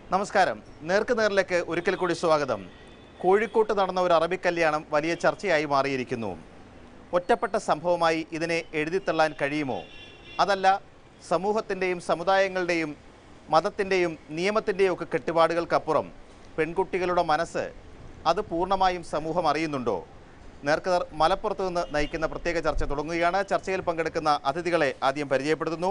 നമസ്കാരം നേർക്ക് നേറിലേക്ക് ഒരിക്കൽ കൂടി സ്വാഗതം കോഴിക്കോട്ട് നടന്ന ഒരു അറബി കല്യാണം വലിയ ചർച്ചയായി മാറിയിരിക്കുന്നു ഒറ്റപ്പെട്ട സംഭവമായി ഇതിനെ എഴുതിത്തള്ളാൻ കഴിയുമോ അതല്ല സമൂഹത്തിൻ്റെയും സമുദായങ്ങളുടെയും മതത്തിൻ്റെയും നിയമത്തിൻ്റെയും ഒക്കെ കെട്ടുപാടുകൾക്കപ്പുറം പെൺകുട്ടികളുടെ മനസ്സ് അത് പൂർണ്ണമായും സമൂഹം അറിയുന്നുണ്ടോ നേർക്കതർ മലപ്പുറത്ത് നിന്ന് നയിക്കുന്ന പ്രത്യേക ചർച്ച തുടങ്ങുകയാണ് ചർച്ചയിൽ പങ്കെടുക്കുന്ന അതിഥികളെ ആദ്യം പരിചയപ്പെടുത്തുന്നു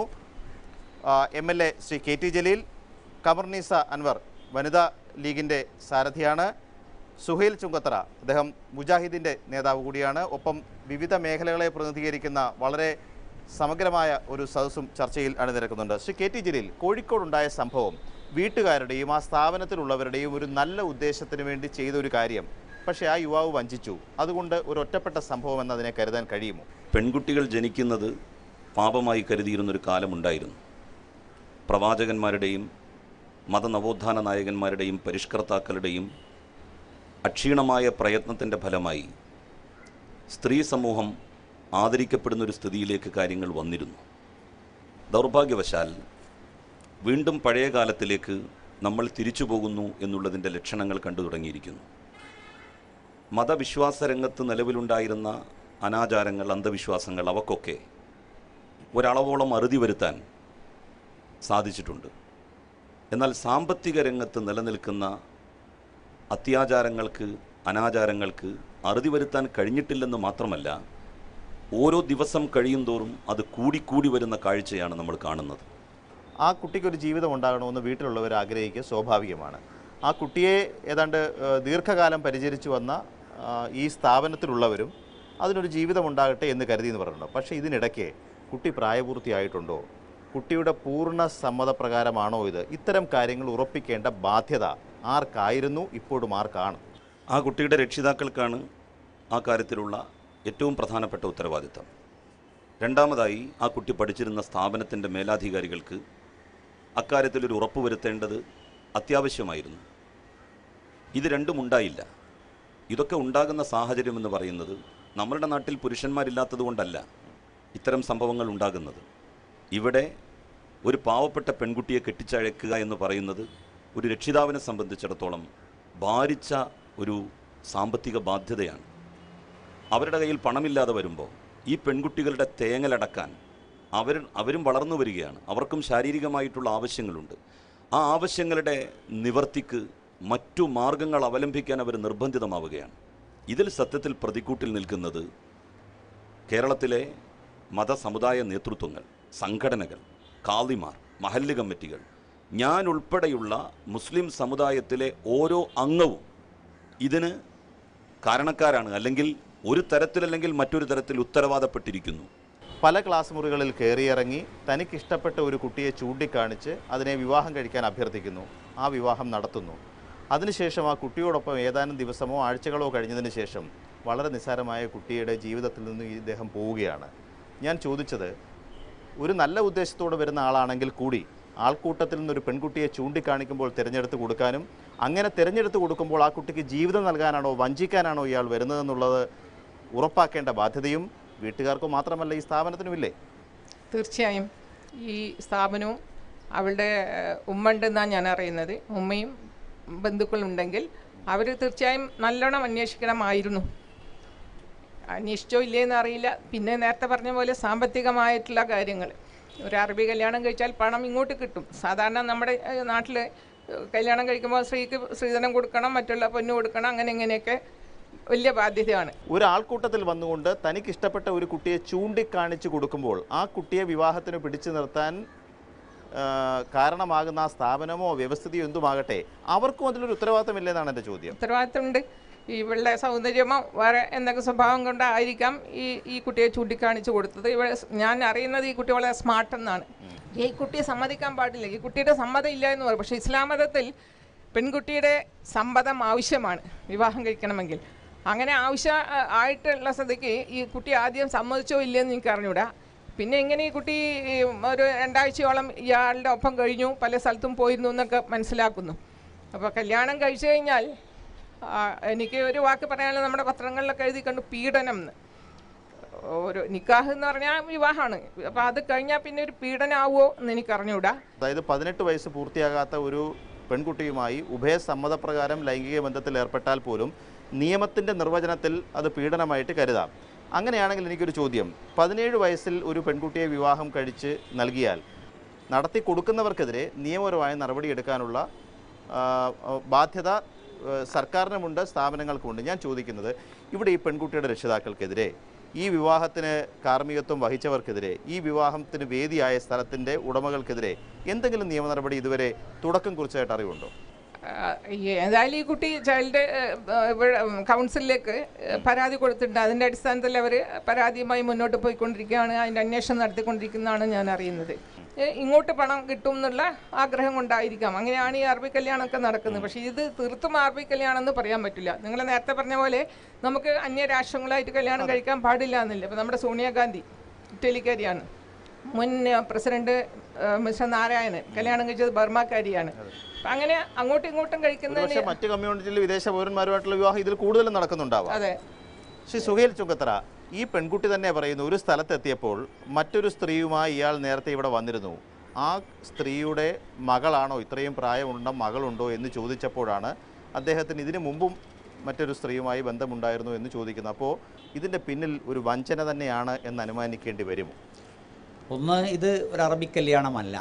M L A Shri K T Jaleel Kamarunnisa Anwar വനിതാ ലീഗിൻ്റെ സാരഥിയാണ് സുഹൈൽ ചുങ്കത്തറ അദ്ദേഹം മുജാഹിദിൻ്റെ നേതാവ് കൂടിയാണ് ഒപ്പം വിവിധ മേഖലകളെ പ്രതിനിധീകരിക്കുന്ന വളരെ സമഗ്രമായ ഒരു സദസ്സും ചർച്ചയിൽ അണിനിരക്കുന്നുണ്ട് ശ്രീ കെ ടി ജലീൽ കോഴിക്കോടുണ്ടായ സംഭവം വീട്ടുകാരുടെയും ആ സ്ഥാപനത്തിലുള്ളവരുടെയും ഒരു നല്ല ഉദ്ദേശത്തിന് വേണ്ടി ചെയ്ത ഒരു കാര്യം പക്ഷേ ആ യുവാവ് വഞ്ചിച്ചു അതുകൊണ്ട് ഒരു ഒറ്റപ്പെട്ട സംഭവം എന്നതിനെ കരുതാൻ കഴിയുമോ പെൺകുട്ടികൾ ജനിക്കുന്നത് പാപമായി കരുതിയിരുന്നൊരു കാലമുണ്ടായിരുന്നു പ്രവാചകന്മാരുടെയും മതനവോത്ഥാന നായകന്മാരുടെയും പരിഷ്കർത്താക്കളുടെയും അക്ഷീണമായ പ്രയത്നത്തിൻ്റെ ഫലമായി സ്ത്രീ സമൂഹം ആദരിക്കപ്പെടുന്ന ഒരു സ്ഥിതിയിലേക്ക് കാര്യങ്ങൾ വന്നിരുന്നു ദൗർഭാഗ്യവശാൽ വീണ്ടും പഴയ കാലത്തിലേക്ക് നമ്മൾ തിരിച്ചു പോകുന്നു എന്നുള്ളതിൻ്റെ ലക്ഷണങ്ങൾ കണ്ടു തുടങ്ങിയിരിക്കുന്നു മതവിശ്വാസ രംഗത്ത് നിലവിലുണ്ടായിരുന്ന അനാചാരങ്ങൾ അന്ധവിശ്വാസങ്ങൾ അവക്കൊക്കെ ഒരളവോളം അറുതി വരുത്താൻ സാധിച്ചിട്ടുണ്ട് എന്നാൽ സാമ്പത്തിക രംഗത്ത് നിലനിൽക്കുന്ന അത്യാചാരങ്ങൾക്ക് അനാചാരങ്ങൾക്ക് അറുതി വരുത്താൻ കഴിഞ്ഞിട്ടില്ലെന്ന് മാത്രമല്ല ഓരോ ദിവസം കഴിയുന്തോറും അത് കൂടിക്കൂടി വരുന്ന കാഴ്ചയാണ് നമ്മൾ കാണുന്നത് ആ കുട്ടിക്കൊരു ജീവിതം ഉണ്ടാകണമെന്ന് വീട്ടിലുള്ളവർ ആഗ്രഹിക്കുക സ്വാഭാവികമാണ് ആ കുട്ടിയെ ഏതാണ്ട് ഏഹ്, ദീർഘകാലം പരിചരിച്ചു വന്ന ആ, ഈ സ്ഥാപനത്തിലുള്ളവരും അതിനൊരു ജീവിതം ഉണ്ടാകട്ടെ എന്ന് കരുതി എന്ന് പറഞ്ഞിട്ടുണ്ട് പക്ഷേ ഇതിനിടയ്ക്ക് കുട്ടി പ്രായപൂർത്തിയായിട്ടുണ്ടോ കുട്ടിയുടെ പൂർണ്ണ സമ്മതപ്രകാരമാണോ ഇത് ഇത്തരം കാര്യങ്ങൾ ഉറപ്പിക്കേണ്ട ബാധ്യത ആർക്കായിരുന്നു ഇപ്പോഴും ആർക്കാണ് ആ കുട്ടിയുടെ രക്ഷിതാക്കൾക്കാണ് ആ കാര്യത്തിലുള്ള ഏറ്റവും പ്രധാനപ്പെട്ട ഉത്തരവാദിത്തം രണ്ടാമതായി ആ കുട്ടി പഠിച്ചിരുന്ന സ്ഥാപനത്തിൻ്റെ മേലാധികാരികൾക്ക് അക്കാര്യത്തിലൊരു ഉറപ്പ് വരുത്തേണ്ടത് അത്യാവശ്യമായിരുന്നു ഇത് രണ്ടും ഉണ്ടായില്ല ഇതൊക്കെ ഉണ്ടാകുന്ന സാഹചര്യം എന്ന് പറയുന്നത് നമ്മളുടെ നാട്ടിൽ പുരുഷന്മാരില്ലാത്തത് കൊണ്ടല്ല ഇത്തരം സംഭവങ്ങൾ ഉണ്ടാകുന്നത് ഇവിടെ ഒരു പാവപ്പെട്ട പെൺകുട്ടിയെ കെട്ടിച്ചഴക്കുക എന്ന് പറയുന്നത് ഒരു രക്ഷിതാവിനെ സംബന്ധിച്ചിടത്തോളം ഭാരിച്ച ഒരു സാമ്പത്തിക ബാധ്യതയാണ് അവരുടെ കയ്യിൽ പണമില്ലാതെ വരുമ്പോൾ ഈ പെൺകുട്ടികളുടെ തേങ്ങലടക്കാൻ അവർ അവരും വളർന്നു വരികയാണ് അവർക്കും ശാരീരികമായിട്ടുള്ള ആവശ്യങ്ങളുണ്ട് ആ ആവശ്യങ്ങളുടെ നിവർത്തിക്ക് മറ്റു മാർഗങ്ങൾ അവലംബിക്കാൻ അവർ നിർബന്ധിതമാവുകയാണ് ഇതിൽ സത്യത്തിൽ പ്രതിക്കൂട്ടിൽ നിൽക്കുന്നത് കേരളത്തിലെ മതസമുദായ നേതൃത്വങ്ങൾ സംഘടനകൾ കാളിമാർ മഹല്ല് കമ്മിറ്റികൾ ഞാൻ ഉൾപ്പെടെയുള്ള മുസ്ലിം സമുദായത്തിലെ ഓരോ അംഗവും ഇതിന് കാരണക്കാരാണ് അല്ലെങ്കിൽ ഒരു തരത്തിലല്ലെങ്കിൽ മറ്റൊരു തരത്തിൽ ഉത്തരവാദപ്പെട്ടിരിക്കുന്നു പല ക്ലാസ് മുറികളിൽ കയറിയിറങ്ങി തനിക്കിഷ്ടപ്പെട്ട ഒരു കുട്ടിയെ ചൂണ്ടിക്കാണിച്ച് അതിനെ വിവാഹം കഴിക്കാൻ അഭ്യർത്ഥിക്കുന്നു ആ വിവാഹം നടത്തുന്നു അതിനുശേഷം ആ കുട്ടിയോടൊപ്പം ഏതാനും ദിവസമോ ആഴ്ചകളോ കഴിഞ്ഞതിന് ശേഷം വളരെ നിസ്സാരമായ കുട്ടിയുടെ ജീവിതത്തിൽ നിന്ന് ഇദ്ദേഹം പോവുകയാണ് ഞാൻ ചോദിച്ചത് ഒരു നല്ല ഉദ്ദേശത്തോടെ വരുന്ന ആളാണെങ്കിൽ കൂടി ആൾക്കൂട്ടത്തിൽ നിന്നൊരു പെൺകുട്ടിയെ ചൂണ്ടിക്കാണിക്കുമ്പോൾ തിരഞ്ഞെടുത്ത് കൊടുക്കാനും അങ്ങനെ തിരഞ്ഞെടുത്ത് കൊടുക്കുമ്പോൾ ആ കുട്ടിക്ക് ജീവിതം നൽകാനാണോ വഞ്ചിക്കാനാണോ ഇയാൾ വരുന്നതെന്നുള്ളത് ഉറപ്പാക്കേണ്ട ബാധ്യതയും വീട്ടുകാർക്കു മാത്രമല്ല ഈ സ്ഥാപനത്തിനുമില്ലേ തീർച്ചയായും ഈ സ്ഥാപനവും അവളുടെ ഏഹ്, ഉമ്മ ഉണ്ടെന്നാണ് ഞാൻ അറിയുന്നത് ഉമ്മയും ബന്ധുക്കളുണ്ടെങ്കിൽ അവർ തീർച്ചയായും നല്ലോണം അന്വേഷിക്കണമായിരുന്നു അന്വേഷിച്ചോ ഇല്ലേന്ന് അറിയില്ല പിന്നെ നേരത്തെ പറഞ്ഞ പോലെ സാമ്പത്തികമായിട്ടുള്ള കാര്യങ്ങൾ ഒരു അറബി കല്യാണം കഴിച്ചാൽ പണം ഇങ്ങോട്ട് കിട്ടും സാധാരണ നമ്മുടെ നാട്ടിൽ കല്യാണം കഴിക്കുമ്പോൾ സ്ത്രീക്ക് സ്ത്രീധനം കൊടുക്കണം മറ്റുള്ള പൊന്നു കൊടുക്കണം അങ്ങനെ ഇങ്ങനെയൊക്കെ വലിയ ബാധ്യതയാണ് ഒരു ആൾക്കൂട്ടത്തിൽ വന്നുകൊണ്ട് തനിക്ക് ഇഷ്ടപ്പെട്ട ഒരു കുട്ടിയെ ചൂണ്ടിക്കാണിച്ചു കൊടുക്കുമ്പോൾ ആ കുട്ടിയെ വിവാഹത്തിന് പിടിച്ചു നിർത്താൻ ആ, കാരണമാകുന്ന ആ സ്ഥാപനമോ വ്യവസ്ഥിതിയോ എന്തുമാകട്ടെ അവർക്കും അതിലൊരു ഉത്തരവാദിത്തമില്ലെന്നാണ് എൻ്റെ ചോദ്യം ഉത്തരവാദിത്തമുണ്ട് ഇവളുടെ സൗന്ദര്യമോ വേറെ എന്തൊക്കെ സ്വഭാവം കൊണ്ടായിരിക്കാം ഈ ഈ കുട്ടിയെ ചൂണ്ടിക്കാണിച്ചു കൊടുത്തത് ഇവ ഞാൻ അറിയുന്നത് ഈ കുട്ടി വളരെ സ്മാർട്ട് എന്നാണ് ഈ കുട്ടിയെ സമ്മതിക്കാൻ പാടില്ല ഈ കുട്ടിയുടെ സമ്മതം ഇല്ല എന്ന് പറയും പക്ഷേ ഇസ്ലാം മതത്തിൽ പെൺകുട്ടിയുടെ സമ്മതം ആവശ്യമാണ് വിവാഹം കഴിക്കണമെങ്കിൽ അങ്ങനെ ആവശ്യം ആ, ആയിട്ടുള്ള സ്ഥിതിക്ക് ഈ കുട്ടി ആദ്യം സമ്മതിച്ചോ ഇല്ലയെന്ന് എനിക്ക് അറിഞ്ഞൂടാ പിന്നെ ഇങ്ങനെ ഈ കുട്ടി ഈ, ഒരു രണ്ടാഴ്ചയോളം ഇയാളുടെ ഒപ്പം കഴിഞ്ഞു പല സ്ഥലത്തും പോയിരുന്നു എന്നൊക്കെ മനസ്സിലാക്കുന്നു അപ്പോൾ കല്യാണം കഴിച്ചു കഴിഞ്ഞാൽ ആ, എനിക്ക് ഒരു വാക്ക് പറയാനുള്ളത് നമ്മുടെ പത്രങ്ങളിലൊക്കെ എഴുതി കണ്ടു പീഡനം എന്ന് ഒരു നിക്കാഹ് എന്ന് പറഞ്ഞാൽ വിവാഹമാണ് അപ്പോൾ അത് കഴിഞ്ഞാൽ പിന്നെ ഒരു പീഡനമാവുമോ എന്ന് എനിക്ക് അറിഞ്ഞൂടാ അതായത് പതിനെട്ട് വയസ്സ് പൂർത്തിയാകാത്ത ഒരു പെൺകുട്ടിയുമായി ഉഭയസമ്മതപ്രകാരം ലൈംഗിക ബന്ധത്തിൽ ഏർപ്പെട്ടാൽ പോലും നിയമത്തിൻ്റെ നിർവചനത്തിൽ അത് പീഡനമായിട്ട് കരുതാം അങ്ങനെയാണെങ്കിൽ എനിക്കൊരു ചോദ്യം പതിനേഴ് വയസ്സിൽ ഒരു പെൺകുട്ടിയെ വിവാഹം കഴിച്ച് നൽകിയാൽ നടത്തി കൊടുക്കുന്നവർക്കെതിരെ നിയമപരമായ നടപടിയെടുക്കാനുള്ള ആ, ആ, ബാധ്യത ആ, സർക്കാരിനുമുണ്ട് സ്ഥാപനങ്ങൾക്കുമുണ്ട് ഞാൻ ചോദിക്കുന്നത് ഇവിടെ ഈ പെൺകുട്ടിയുടെ രക്ഷിതാക്കൾക്കെതിരെ ഈ വിവാഹത്തിന് കാർമ്മികത്വം വഹിച്ചവർക്കെതിരെ ഈ വിവാഹത്തിന് വേദിയായ സ്ഥലത്തിൻ്റെ ഉടമകൾക്കെതിരെ എന്തെങ്കിലും നിയമ നടപടി ഇതുവരെ തുടക്കം കുറിച്ചതായിട്ട് അറിവുണ്ടോ ആ, ഏതായാലും ഈ കുട്ടി ചൈൽഡ് ഇവിടെ കൗൺസിലിലേക്ക് പരാതി കൊടുത്തിട്ടുണ്ട് അതിൻ്റെ അടിസ്ഥാനത്തിൽ അവർ പരാതിയുമായി മുന്നോട്ട് പോയിക്കൊണ്ടിരിക്കുകയാണ് അതിൻ്റെ അന്വേഷണം നടത്തിക്കൊണ്ടിരിക്കുന്നതാണ് ഞാൻ അറിയുന്നത് ഏ, ഇങ്ങോട്ട് പണം കിട്ടും എന്നുള്ള ആഗ്രഹം കൊണ്ടായിരിക്കാം അങ്ങനെയാണ് ഈ അറബി കല്യാണമൊക്കെ നടക്കുന്നത് പക്ഷേ ഇത് തീർത്തും അറബി കല്യാണം എന്ന് പറയാൻ പറ്റില്ല നിങ്ങൾ നേരത്തെ പറഞ്ഞ പോലെ നമുക്ക് അന്യ രാഷ്ട്രങ്ങളായിട്ട് കല്യാണം കഴിക്കാൻ പാടില്ല എന്നില്ല ഇപ്പം നമ്മുടെ സോണിയാഗാന്ധി ഇറ്റലിക്കാരിയാണ് മുൻ പ്രസിഡന്റ് ഏഹ്, മിസ്റ്റർ നാരായണൻ കല്യാണം കഴിച്ചത് ബർമാക്കാരിയാണ് അപ്പൊ അങ്ങനെ അങ്ങോട്ടും ഇങ്ങോട്ടും കഴിക്കുന്നതിന് പക്ഷേ മറ്റ് കമ്മ്യൂണിറ്റിയിൽ വിദേശ പൗരന്മാരുമായിട്ടുള്ള വിവാഹം ഇതിൽ കൂടുതലും നടക്കുന്നുണ്ടാവാം അതെ ശ്രീ സുഹേൽ ചുങ്കത്തറ ഈ പെൺകുട്ടി തന്നെ പറയുന്നു ഒരു സ്ഥലത്തെത്തിയപ്പോൾ മറ്റൊരു സ്ത്രീയുമായി ഇയാൾ നേരത്തെ ഇവിടെ വന്നിരുന്നു ആ സ്ത്രീയുടെ മകളാണോ ഇത്രയും പ്രായമുണ്ട മകളുണ്ടോ എന്ന് ചോദിച്ചപ്പോഴാണ് അദ്ദേഹത്തിന് ഇതിനു മുമ്പും മറ്റൊരു സ്ത്രീയുമായി ബന്ധമുണ്ടായിരുന്നു എന്ന് ചോദിക്കുന്നത് അപ്പോൾ ഇതിൻ്റെ പിന്നിൽ ഒരു വഞ്ചന തന്നെയാണ് എന്ന് അനുമാനിക്കേണ്ടി വരുമോ ഒന്ന് ഇത് ഒരു അറബി കല്യാണമല്ല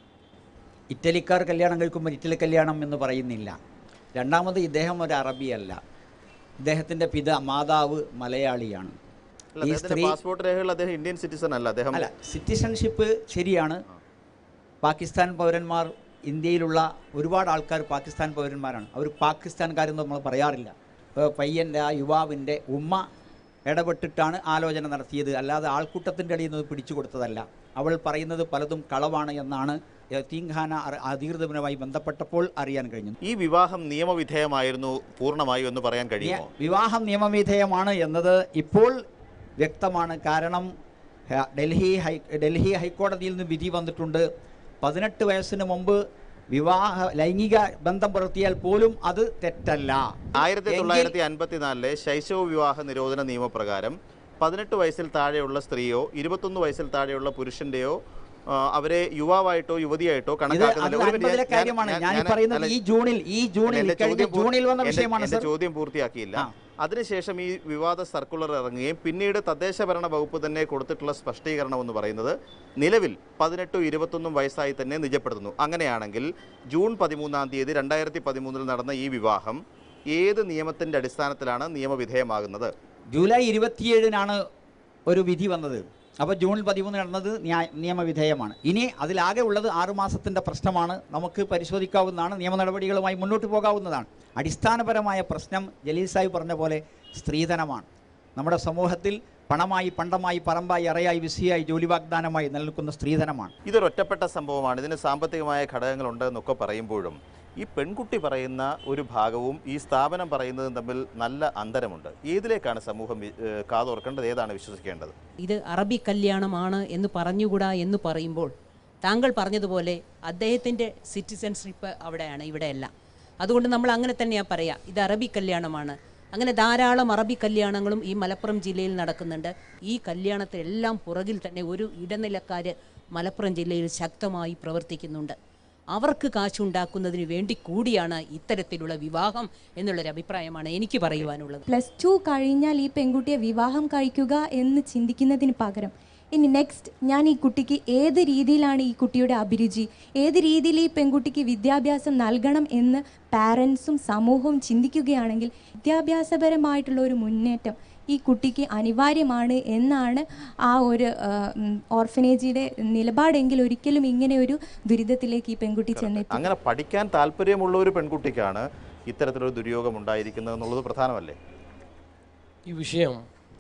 ഇറ്റലിക്കാർ കല്യാണം കഴിക്കുമ്പോൾ ഇറ്റലി കല്യാണം എന്ന് പറയുന്നില്ല രണ്ടാമത് ഇദ്ദേഹം ഒരു അറബിയല്ല ഇദ്ദേഹത്തിൻ്റെ പിത മാതാവ് മലയാളിയാണ് അല്ല ഈ അദ്ദേഹത്തിന്റെ സ്ത്രീ പാസ്പോർട്ട് രേഖകൾ അദ്ദേഹം ഇന്ത്യൻ സിറ്റിസൺ അല്ല അദ്ദേഹം അല്ല സിറ്റിസൺഷിപ്പ് ശരിയാണ് പാകിസ്ഥാൻ പൗരന്മാർ ഇന്ത്യയിലുള്ള ഒരുപാട് ആൾക്കാർ പാകിസ്ഥാൻ പൗരന്മാരാണ് അവർ പാകിസ്ഥാൻകാരെന്ന് നമ്മൾ പറയാറില്ല ഇപ്പോൾ പയ്യൻ്റെ ആ യുവാവിൻ്റെ ഉമ്മ ഇടപെട്ടിട്ടാണ് ആലോചന നടത്തിയത് അല്ലാതെ ആൾക്കൂട്ടത്തിൻ്റെ അടിയിൽ നിന്ന് പിടിച്ചു കൊടുത്തതല്ല അവൾ പറയുന്നത് പലതും കളവാണ് എന്നാണ് യത്തീംഖാന അറി- അധികൃതരുമായി ബന്ധപ്പെട്ടപ്പോൾ അറിയാൻ കഴിഞ്ഞു ഈ വിവാഹം നിയമവിധേയമായിരുന്നു പൂർണ്ണമായും എന്ന് പറയാൻ കഴിയുമോ വിവാഹം നിയമവിധേയമാണ് എന്നത് ഇപ്പോൾ വ്യക്തമാണ് കാരണം ഹ- ഡൽഹി ഹൈ ഡൽഹി ഹൈക്കോടതിയിൽ നിന്ന് വിധി വന്നിട്ടുണ്ട് പതിനെട്ട് വയസ്സിന് മുമ്പ് വിവാഹ ലൈംഗിക ബന്ധം പുലർത്തിയാൽ പോലും അത് തെറ്റല്ല ആയിരത്തി എങ്കിൽ- തൊള്ളായിരത്തി അൻപത്തിനാലിലെ ശൈശവ വിവാഹ നിരോധന നിയമപ്രകാരം പതിനെട്ട് വയസ്സിൽ താഴെയുള്ള സ്ത്രീയോ ഇരുപത്തൊന്ന് വയസ്സിൽ താഴെയുള്ള പുരുഷന്റെയോ ആ, അവരെ യുവാവായിട്ടോ യുവതിയായിട്ടോ ഇത് അത് കണക്കാക്കുന്നില്ല ഒരു മിനിറ്റ്, അൻപതിലെ ഞാൻ- കാര്യമാണ് ഞാൻ- ഞാൻ ഞാൻ- പറയുന്നത് അല്ല, ഈ ജൂണിൽ ഈ ജൂണിൽ എന്റെ കഴിഞ്ഞ ചോദ്യം പൂർ- ജൂണിൽ വന്ന എന്റെ- വിഷയമാണ് എന്റെ സർ ചോദ്യം പൂർത്തിയാക്കിയില്ല ആ. അതിനുശേഷം ഈ വിവാദ സർക്കുലർ ഇറങ്ങുകയും പിന്നീട് തദ്ദേശ ഭരണ വകുപ്പ് തന്നെ കൊടുത്തിട്ടുള്ള സ്പഷ്ടീകരണം എന്ന് പറയുന്നത് നിലവിൽ പതിനെട്ടും ഇരുപത്തൊന്നും വയസ്സായി തന്നെ നിജപ്പെടുത്തുന്നു അങ്ങനെയാണെങ്കിൽ ജൂൺ പതിമൂന്നാം തീയതി രണ്ടായിരത്തി പതിമൂന്നിൽ നടന്ന ഈ വിവാഹം ഏത് നിയമത്തിന്റെ അടിസ്ഥാനത്തിലാണ് നിയമവിധേയമാകുന്നത് ജൂലൈ ഇരുപത്തിയേഴിനാണ് ഒരു വിധി വന്നത് അപ്പോൾ ജൂൺ പതിമൂന്ന് നടന്നത് ന്യായ നിയമവിധേയമാണ് ഇനി അതിലാകെ ഉള്ളത് ആറുമാസത്തിൻ്റെ പ്രശ്നമാണ് നമുക്ക് പരിശോധിക്കാവുന്നതാണ് നിയമ നടപടികളുമായി മുന്നോട്ട് പോകാവുന്നതാണ് അടിസ്ഥാനപരമായ പ്രശ്നം ജലീൽ സാഹിബ് പറഞ്ഞ പോലെ സ്ത്രീധനമാണ് നമ്മുടെ സമൂഹത്തിൽ പണമായി പണ്ടമായി പറമ്പായി അറയായി വിസിയായി ജോലി വാഗ്ദാനമായി നിലനിൽക്കുന്ന സ്ത്രീധനമാണ് ഇതൊരു ഒറ്റപ്പെട്ട സംഭവമാണ് ഇതിന് സാമ്പത്തികമായ ഘടകങ്ങളുണ്ട് എന്നൊക്കെ പറയുമ്പോഴും ഈ പെൺകുട്ടി പറയുന്ന ഒരു ഭാഗവും ഈ സ്ഥാപനം പറയുന്നതും തമ്മിൽ നല്ല അന്തരമുണ്ട് ഏതിലേക്കാണ് സമൂഹം വി- ഏഹ് കാതോർക്കേണ്ടത് ഏതാണ് വിശ്വസിക്കേണ്ടത് ഇത് അറബി കല്യാണമാണ് എന്ന് പറഞ്ഞുകൂടാ എന്ന് പറയുമ്പോൾ താങ്കൾ പറഞ്ഞതുപോലെ അദ്ദേഹത്തിൻ്റെ സിറ്റിസൺഷിപ്പ് അവിടെയാണ് ഇവിടെയല്ല അതുകൊണ്ട് നമ്മൾ അങ്ങനെ തന്നെയാണ് പറയുക ഇത് അറബി കല്യാണമാണ് അങ്ങനെ ധാരാളം അറബി കല്യാണങ്ങളും ഈ മലപ്പുറം ജില്ലയിൽ നടക്കുന്നുണ്ട് ഈ കല്യാണത്തിലെല്ലാം പുറകിൽ തന്നെ ഒരു ഇടനിലക്കാർ മലപ്പുറം ജില്ലയിൽ ശക്തമായി പ്രവർത്തിക്കുന്നുണ്ട് അവർക്ക് കാശുണ്ടാക്കുന്നതിന് വേണ്ടി കൂടിയാണ് ഇത്തരത്തിലുള്ള വിവാഹം എന്നുള്ളൊരു അഭിപ്രായമാണ് എനിക്ക് പറയുവാനുള്ളത് പ്ലസ് ടു കഴിഞ്ഞാൽ ഈ പെൺകുട്ടിയെ വിവാഹം കഴിക്കുക എന്ന് ചിന്തിക്കുന്നതിന് പകരം ഇനി നെക്സ്റ്റ് ഞാൻ ഈ കുട്ടിക്ക് ഏത് രീതിയിലാണ് ഈ കുട്ടിയുടെ അഭിരുചി ഏത് രീതിയിൽ ഈ പെൺകുട്ടിക്ക് വിദ്യാഭ്യാസം നൽകണം എന്ന് പാരൻസും സമൂഹവും ചിന്തിക്കുകയാണെങ്കിൽ വിദ്യാഭ്യാസപരമായിട്ടുള്ള ഒരു മുന്നേറ്റം ഈ കുട്ടിക്ക് അനിവാര്യമാണ് എന്നാണ് ആ ഒരു ഓർഫനേജിയുടെ നിലപാടെങ്കിൽ ഒരിക്കലും ഇങ്ങനെ ഒരു ദുരിതത്തിലേക്ക് ഈ പെൺകുട്ടി ചെന്നെത്തി അങ്ങനെ പഠിക്കാൻ താല്പര്യമുള്ള ഒരു പെൺകുട്ടിക്കാണ് ഇത്തരത്തിലൊരു ദുര്യോഗം ഉണ്ടായിരിക്കുന്നത് എന്നുള്ളത് പ്രധാനമല്ലേ ഈ വിഷയം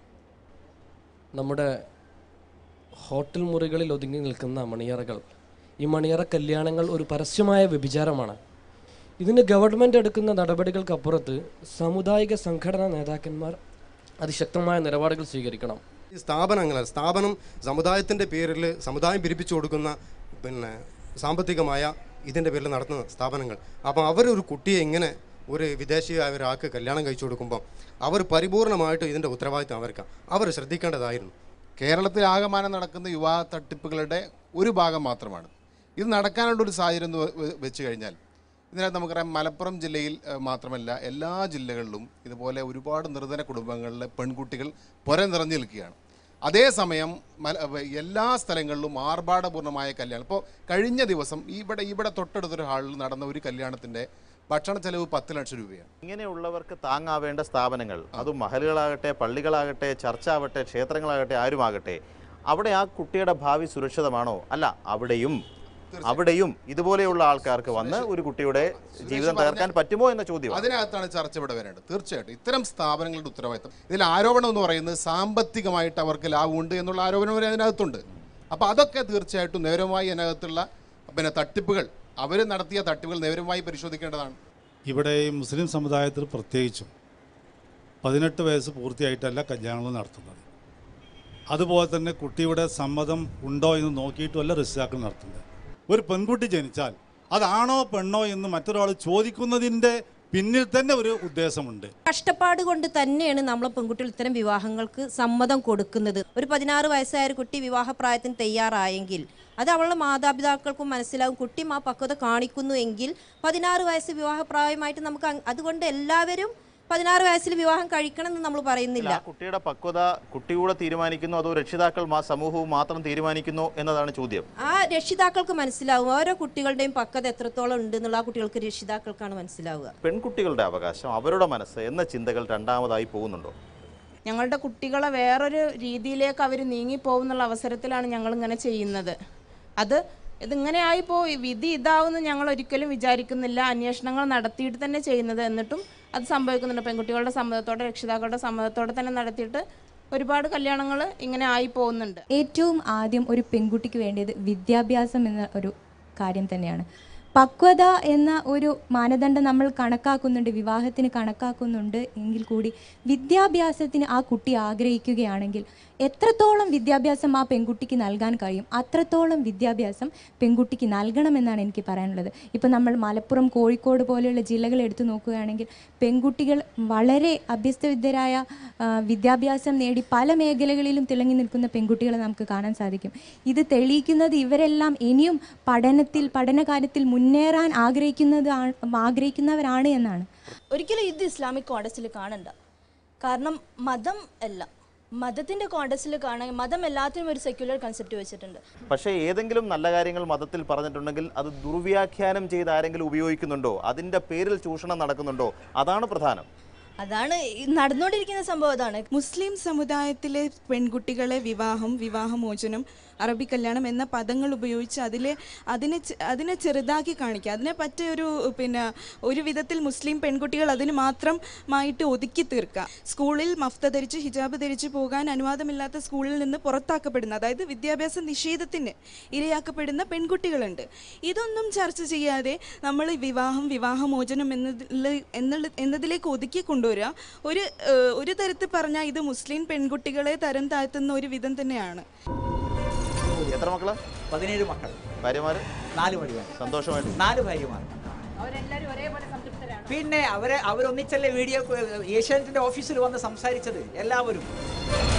നമ്മുടെ ഹോട്ടൽ മുറികളിൽ ഒതുങ്ങി നിൽക്കുന്ന മണിയറകൾ ഈ മണിയറ കല്യാണങ്ങൾ ഒരു പരസ്യമായ വ്യഭിചാരമാണ് ഇതിന് ഗവൺമെൻറ് എടുക്കുന്ന നടപടികൾക്കപ്പുറത്ത് സാമുദായിക സംഘടനാ നേതാക്കന്മാർ അതിശക്തമായ നിലപാടുകൾ സ്വീകരിക്കണം ഈ സ്ഥാപനങ്ങൾ സ്ഥാപനം സമുദായത്തിൻ്റെ പേരിൽ സമുദായം പിരിപ്പിച്ചു കൊടുക്കുന്ന പിന്നെ സാമ്പത്തികമായ ഇതിൻ്റെ പേരിൽ നടത്തുന്ന സ്ഥാപനങ്ങൾ അപ്പോൾ അവരൊരു കുട്ടിയെ ഇങ്ങനെ ഒരു വിദേശിയായ ഒരാൾക്ക് കല്യാണം കഴിച്ചു കൊടുക്കുമ്പോൾ അവർ പരിപൂർണമായിട്ടും ഇതിൻ്റെ ഉത്തരവാദിത്തം അവർക്കാണ് അവർ ശ്രദ്ധിക്കേണ്ടതായിരുന്നു കേരളത്തിൽ ആകമാനം നടക്കുന്ന വിവാഹ തട്ടിപ്പുകളുടെ ഒരു ഭാഗം മാത്രമാണ് ഇത് നടക്കാനുള്ള ഒരു സാഹചര്യം എന്ന് വെ- വെച്ച് കഴിഞ്ഞാൽ ഇതിനകത്ത് നമുക്കറിയാം മലപ്പുറം ജില്ലയിൽ ഏഹ്, മാത്രമല്ല എല്ലാ ജില്ലകളിലും ഇതുപോലെ ഒരുപാട് നിർധന കുടുംബങ്ങളിലെ പെൺകുട്ടികൾ പുര നിറഞ്ഞു നിൽക്കുകയാണ് അതേസമയം മല ഏഹ്, എല്ലാ സ്ഥലങ്ങളിലും ആർഭാടപൂർണ്ണമായ കല്യാണം ഇപ്പോൾ കഴിഞ്ഞ ദിവസം ഇവിടെ ഇവിടെ തൊട്ടടുത്തൊരു ഹാളിൽ നടന്ന ഒരു കല്യാണത്തിൻ്റെ ഭക്ഷണ ചെലവ് പത്ത് ലക്ഷം രൂപയാണ് ഇങ്ങനെയുള്ളവർക്ക് താങ്ങാവേണ്ട സ്ഥാപനങ്ങൾ അതും മഹലുകളാകട്ടെ പള്ളികളാകട്ടെ ചർച്ചാവട്ടെ ക്ഷേത്രങ്ങളാകട്ടെ ആരുമാകട്ടെ അവിടെ ആ കുട്ടിയുടെ ഭാവി സുരക്ഷിതമാണോ അല്ല അവിടെയും അവിടെയും ഇതുപോലെയുള്ള ആൾക്കാർക്ക് വന്ന് ഒരു കുട്ടിയുടെ ജീവിതം തകർക്കാൻ പറ്റുമോ എന്ന ചോദ്യം അതിനകത്താണ് ചർച്ച ഇവിടെ വരേണ്ടത് തീർച്ചയായിട്ടും ഇത്തരം സ്ഥാപനങ്ങളുടെ ഉത്തരവാദിത്തം ഇതിൽ ആരോപണം എന്ന് പറയുന്നത് സാമ്പത്തികമായിട്ട് അവർക്ക് ലാഭമുണ്ട് എന്നുള്ള ആരോപണം വരെ അതിനകത്തുണ്ട് അപ്പോൾ അതൊക്കെ തീർച്ചയായിട്ടും നേരമായി അതിനകത്തുള്ള പിന്നെ തട്ടിപ്പുകൾ അവർ നടത്തിയ തട്ടിപ്പുകൾ നേരമായി പരിശോധിക്കേണ്ടതാണ് ഇവിടെ ഈ മുസ്ലിം സമുദായത്തിൽ പ്രത്യേകിച്ചും പതിനെട്ട് വയസ്സ് പൂർത്തിയായിട്ടല്ല കല്യാണങ്ങൾ നടത്തുന്നത് അതുപോലെ തന്നെ കുട്ടിയുടെ സമ്മതം ഉണ്ടോ എന്ന് നോക്കിയിട്ടുമല്ല രക്ഷിതാക്കൾ നടത്തുന്നത് ഒരു പെൺകുട്ടി ജനിച്ചാൽ അതാണോ പെണ്ണോ എന്ന് മറ്റൊരാൾ ചോദിക്കുന്നതിൻ്റെ പിന്നിൽ തന്നെ ഒരു ഉദ്ദേശമുണ്ട് കഷ്ടപ്പാട് കൊണ്ട് തന്നെയാണ് നമ്മൾ പെൺകുട്ടികൾ ഇത്തരം വിവാഹങ്ങൾക്ക് സമ്മതം കൊടുക്കുന്നത് ഒരു പതിനാറ് വയസ്സായ ഒരു കുട്ടി വിവാഹപ്രായത്തിന് തയ്യാറായെങ്കിൽ അത് അവളുടെ മാതാപിതാക്കൾക്കും മനസ്സിലാവും കുട്ടിയും ആ പക്വത കാണിക്കുന്നു എങ്കിൽ പതിനാറ് വയസ്സ് വിവാഹപ്രായമായിട്ട് നമുക്ക് അങ്- അതുകൊണ്ട് എല്ലാവരും പതിനാറ് വയസ്സിൽ വിവാഹം കഴിക്കണം എന്ന് നമ്മൾ പറയുന്നില്ല ആ കുട്ടിയുടെ പക്വത കുട്ടിയൂടെ തീരുമാനിക്കുന്നു അതോ രക്ഷിതാക്കൾ മാ- സമൂഹവും മാത്രം തീരുമാനിക്കുന്നു എന്നതാണ് ചോദ്യം ആ രക്ഷിതാക്കൾക്ക് മനസ്സിലാവും ഓരോ കുട്ടികളുടെയും പക്വത എത്രത്തോളം ഉണ്ട് എന്നുള്ള ആ കുട്ടികൾക്ക് രക്ഷിതാക്കൾക്കാണ് മനസ്സിലാവുക പെൺകുട്ടികളുടെ അവകാശം അവരുടെ മനസ്സ് എന്ന ചിന്തകൾ രണ്ടാമതായി പോകുന്നുണ്ടോ ഞങ്ങളുടെ കുട്ടികളെ വേറൊരു രീതിയിലേക്ക് അവർ നീങ്ങിപ്പോകുന്നുള്ള അവസരത്തിലാണ് ഞങ്ങൾ ഇങ്ങനെ ചെയ്യുന്നത് അത് ഇതിങ്ങനെ ആയിപ്പോയി വിധി ഇതാവുമെന്ന് ഞങ്ങൾ ഒരിക്കലും വിചാരിക്കുന്നില്ല അന്വേഷണങ്ങൾ നടത്തിയിട്ട് തന്നെ ചെയ്യുന്നത് എന്നിട്ടും അത് സംഭവിക്കുന്നുണ്ട് പെൺകുട്ടികളുടെ സമ്മതത്തോടെ രക്ഷിതാക്കളുടെ സമ്മതത്തോടെ തന്നെ നടത്തിയിട്ട് ഒരുപാട് കല്യാണങ്ങൾ ഇങ്ങനെ ആയി പോകുന്നുണ്ട് ഏറ്റവും ആദ്യം ഒരു പെൺകുട്ടിക്ക് വേണ്ടത് വിദ്യാഭ്യാസം എന്ന ഒരു കാര്യം തന്നെയാണ് പക്വത എന്ന ഒരു മാനദണ്ഡം നമ്മൾ കണക്കാക്കുന്നുണ്ട് വിവാഹത്തിന് കണക്കാക്കുന്നുണ്ട് എങ്കിൽ കൂടി വിദ്യാഭ്യാസത്തിന് ആ കുട്ടി ആഗ്രഹിക്കുകയാണെങ്കിൽ എത്രത്തോളം വിദ്യാഭ്യാസം ആ പെൺകുട്ടിക്ക് നൽകാൻ കഴിയും അത്രത്തോളം വിദ്യാഭ്യാസം പെൺകുട്ടിക്ക് നൽകണമെന്നാണ് എനിക്ക് പറയാനുള്ളത് ഇപ്പം നമ്മൾ മലപ്പുറം കോഴിക്കോട് പോലെയുള്ള ജില്ലകൾ എടുത്തു നോക്കുകയാണെങ്കിൽ പെൺകുട്ടികൾ വളരെ അഭ്യസ്തവിദ്യരായ ആ, വിദ്യാഭ്യാസം നേടി പല മേഖലകളിലും തിളങ്ങി നിൽക്കുന്ന പെൺകുട്ടികളെ നമുക്ക് കാണാൻ സാധിക്കും ഇത് തെളിയിക്കുന്നത് ഇവരെല്ലാം ഇനിയും പഠനത്തിൽ പഠനകാര്യത്തിൽ മുന്നേറാൻ ആഗ്രഹിക്കുന്നത് ആഗ്രഹിക്കുന്നവരാണ് എന്നാണ് ഒരിക്കലും ഇത് ഇസ്ലാമിക് കോണ്ടസ്റ്റിൽ കാണണ്ട കാരണം മതം അല്ല മതത്തിന്റെ കോണ്ടസ്റ്റിൽ കാണാൻ മതം എല്ലാത്തിനും ഒരു സെക്യുലർ കൺസെപ്റ്റ് വെച്ചിട്ടുണ്ട് പക്ഷേ ഏതെങ്കിലും നല്ല കാര്യങ്ങൾ മതത്തിൽ പറഞ്ഞിട്ടുണ്ടെങ്കിൽ അത് ദുർവ്യാഖ്യാനം ചെയ്ത് ആരെങ്കിലും ഉപയോഗിക്കുന്നുണ്ടോ അതിൻ്റെ പേരിൽ ചൂഷണം നടക്കുന്നുണ്ടോ അതാണ് പ്രധാനം അതാണ് ഈ നടന്നുകൊണ്ടിരിക്കുന്ന സംഭവം അതാണ് മുസ്ലിം സമുദായത്തിലെ പെൺകുട്ടികളെ വിവാഹം വിവാഹമോചനം അറബി കല്യാണം എന്ന പദങ്ങൾ ഉപയോഗിച്ച് അതിലെ അതിനെ ചെ- അതിനെ ചെറുതാക്കി കാണിക്കുക അതിനെ പറ്റിയ ഒരു പിന്നെ ഒരു വിധത്തിൽ മുസ്ലിം പെൺകുട്ടികൾ അതിന് മാത്രമായിട്ട് ഒതുക്കി തീർക്കുക സ്കൂളിൽ മഫ്ത ധരിച്ച് ഹിജാബ് ധരിച്ച് പോകാൻ അനുവാദമില്ലാത്ത സ്കൂളിൽ നിന്ന് പുറത്താക്കപ്പെടുന്ന അതായത് വിദ്യാഭ്യാസ നിഷേധത്തിന് ഇരയാക്കപ്പെടുന്ന പെൺകുട്ടികളുണ്ട് ഇതൊന്നും ചർച്ച ചെയ്യാതെ നമ്മൾ വിവാഹം വിവാഹമോചനം എന്നതിൽ എന്നുള്ള എന്നതിലേക്ക് ഒതുക്കി കൊണ്ടുവരിക ഒരു ഏഹ്, ഒരു തരത്തിൽ പറഞ്ഞാൽ ഇത് മുസ്ലിം പെൺകുട്ടികളെ തരം താഴ്ത്തുന്ന ഒരു വിധം തന്നെയാണ് എത്ര മക്കള് പതിനേഴ് മക്കൾ ഭാര്യമാര് നാല് ഭാര്യമാർ സന്തോഷമായിട്ട് നാല് ഭാര്യമാർ അവരെല്ലാവരും ഒരേപോലെ സംതൃപ്തരാണ് പിന്നെ അവരെ അവരൊന്നിച്ചല്ലേ വീഡിയോ ഏഷ്യാനെറ്റിന്റെ ഓഫീസിൽ വന്ന് സംസാരിച്ചത് എല്ലാവരും